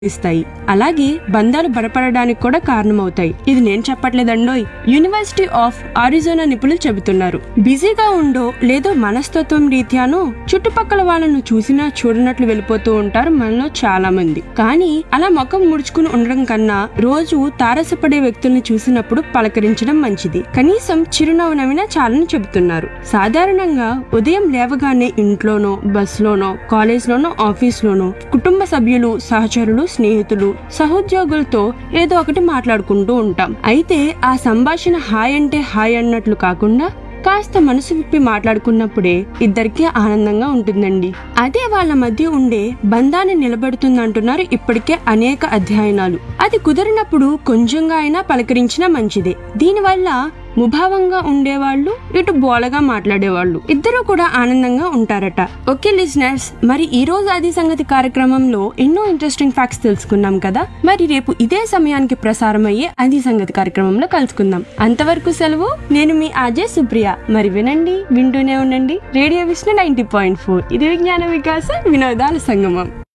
ఇస్తాయి అలాగే బంధాలు బలపడడానికి కూడా కారణమవుతాయి ఇది నేను చెప్పట్లేదండోయ్ యూనివర్సిటీ ఆఫ్ ఆరిజోనా నిపుణులు చెబుతున్నారు బిజీగా ఉండో లేదో మనస్తత్వం రీత్యానో చుట్టుపక్కల వాళ్ళను చూసినా చూడనట్లు వెళ్ళిపోతూ ఉంటారు మనలో చాలా మంది కానీ అలా ముఖం ముడుచుకుని ఉండడం కన్నా రోజు తారసపడే వ్యక్తుల్ని చూసినప్పుడు పలకరించడం మంచిది కనీసం చిరునవ్వు నవ్వినా చాలని చెబుతున్నారు సాధారణంగా ఉదయం లేవగానే ఇంట్లోనో బస్సులోనో కాలేజ్లోనో ఆఫీస్లోనో కుటుంబ సభ్యులు సహచరులు స్నేహితులు సహోద్యోగులతో ఏదో ఒకటి మాట్లాడుకుంటూ ఉంటాం అయితే ఆ సంభాషణ హాయ్ అంటే హాయ్ అన్నట్లు కాకుండా కాస్త మనసు విప్పి మాట్లాడుకున్నప్పుడే ఇద్దరికీ ఆనందంగా ఉంటుందండి అదే వాళ్ళ మధ్య ఉండే బంధాన్ని నిలబెడుతుందంటున్నారు ఇప్పటికే అనేక అధ్యయనాలు అది కుదిరినప్పుడు కొంచెంగా అయినా పలకరించినా మంచిదే దీనివల్ల ముభావంగా ఉండేవాళ్ళు ఇటు బోలగా మాట్లాడేవాళ్ళు ఇద్దరు కూడా ఆనందంగా ఉంటారట ఓకే లిజనర్స్ మరి ఈ రోజు అది సంగతి కార్యక్రమంలో ఎన్నో ఇంట్రెస్టింగ్ ఫ్యాక్ట్స్ తెలుసుకున్నాం కదా మరి రేపు ఇదే సమయానికి ప్రసారం అయ్యే అది సంగతి కార్యక్రమంలో కలుసుకుందాం అంతవరకు సెలవు నేను మీ అజయ్ సుప్రియ మరి వినండి వింటూనే ఉండండి radio Vishnu ninety point four ఇది విజ్ఞాన వికాస వినోదాల సంగమం